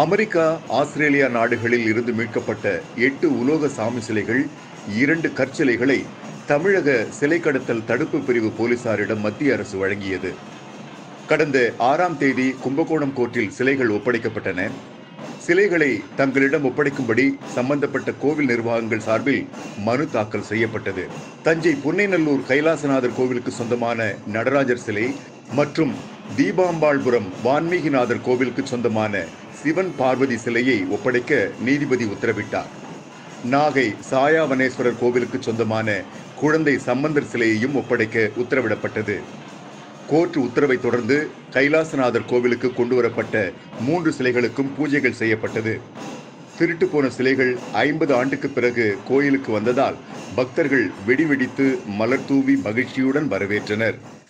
America Australia நாடுகளில் இருந்து மீட்கப்பட்ட எட்டு உலோக சாமி சிலைகள் இரண்டு கற்சிலைகளை தமிழக சிலை கடத்தல் தடுப்பு பிரிவு போலீசாரிடம் மத்திய அரசு வழங்கியது கடந்த ஆறாம் தேதி கும்பகோணம் கோர்ட்டில் சிலைகள் ஒப்படைக்கப்பட்டன சிலைகளை தங்களிடம் ஒப்படைக்கும்படி சம்பந்தப்பட்ட கோவில் நிர்வாகங்கள் சார்பில் மனு தாக்கல் செய்யப்பட்டது தஞ்சை புன்னைநல்லூர் கைலாசநாதர் கோவிலுக்கு சொந்தமான நடராஜர் சிலை மற்றும் தீபாம்பாள்புரம் வான்மீகிநாதர் கோவிலுக்கு சொந்தமான சிவன் பார்வதி சிலையை ஒப்படைக்க நீதிபதி உத்தரவிட்டார் நாகை சாயாவனேஸ்வரர் கோவிலுக்கு சொந்தமான குழந்தை சம்பந்தர் சிலையையும் ஒப்படைக்க உத்தரவிடப்பட்டது கோர்ட் உத்தரவை தொடர்ந்து கைலாசநாதர் கோவிலுக்கு கொண்டு வரப்பட்ட மூன்று சிலைகளுக்கும் பூஜைகள் செய்யப்பட்டது திருட்டு போன சிலைகள் ஐம்பது ஆண்டுக்கு பிறகு கோயிலுக்கு வந்ததால் பக்தர்கள் வெடி வெடித்து மலர் தூவி மகிழ்ச்சியுடன் வரவேற்றனர்